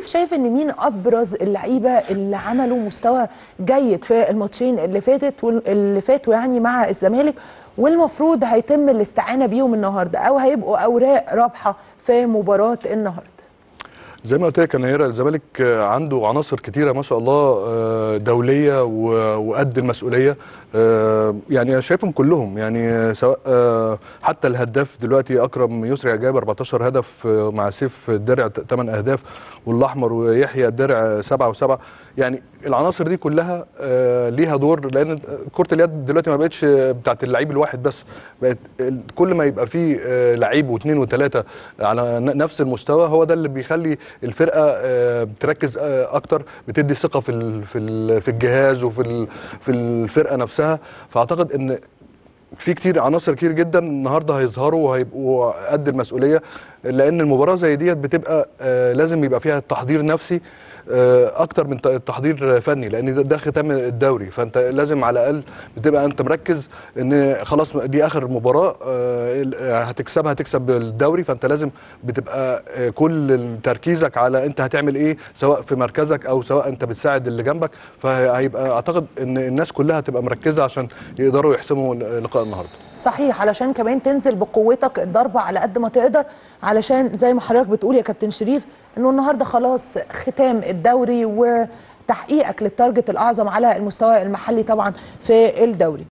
شايف ان مين ابرز اللعيبه اللي عملوا مستوى جيد في الماتشين اللي فاتت واللي فاتوا يعني مع الزمالك والمفروض هيتم الاستعانه بيهم النهارده او هيبقوا اوراق رابحه في مباراه النهارده زي ما قلت لك يا نيره الزمالك عنده عناصر كتيره ما شاء الله دوليه وقد المسؤوليه يعني انا شايفهم كلهم يعني سواء حتى الهداف دلوقتي اكرم يسري جايب 14 هدف مع سيف الدرع 8 اهداف والاحمر ويحيى الدرع 7 و7 يعني العناصر دي كلها ليها دور لان كره اليد دلوقتي ما بقتش بتاعت اللعيب الواحد بس بقت كل ما يبقى فيه لعيب واثنين وثلاثه على نفس المستوى هو ده اللي بيخلي الفرقه بتركز اكتر بتدي ثقه في في الجهاز وفي في الفرقه نفسها فاعتقد ان في كتير عناصر كتير جدا النهارده هيظهروا وهيبقوا قد المسؤوليه لان المباراه زي ديت بتبقى لازم يبقى فيها تحضير نفسي اكتر من تحضير فني لان ده, ده ختام الدوري فانت لازم على الاقل بتبقى انت مركز ان خلاص دي اخر مباراه هتكسبها هتكسب الدوري فانت لازم بتبقى كل تركيزك على انت هتعمل ايه سواء في مركزك او سواء انت بتساعد اللي جنبك فهيبقى اعتقد ان الناس كلها هتبقى مركزه عشان يقدروا يحسموا لقاء النهارده صحيح علشان كمان تنزل بقوتك الضربه على قد ما تقدر علشان زي ما حضرتك بتقول يا كابتن شريف انه النهارده خلاص ختام الدوري وتحقيقك للتارجت الاعظم على المستوى المحلي طبعا في الدوري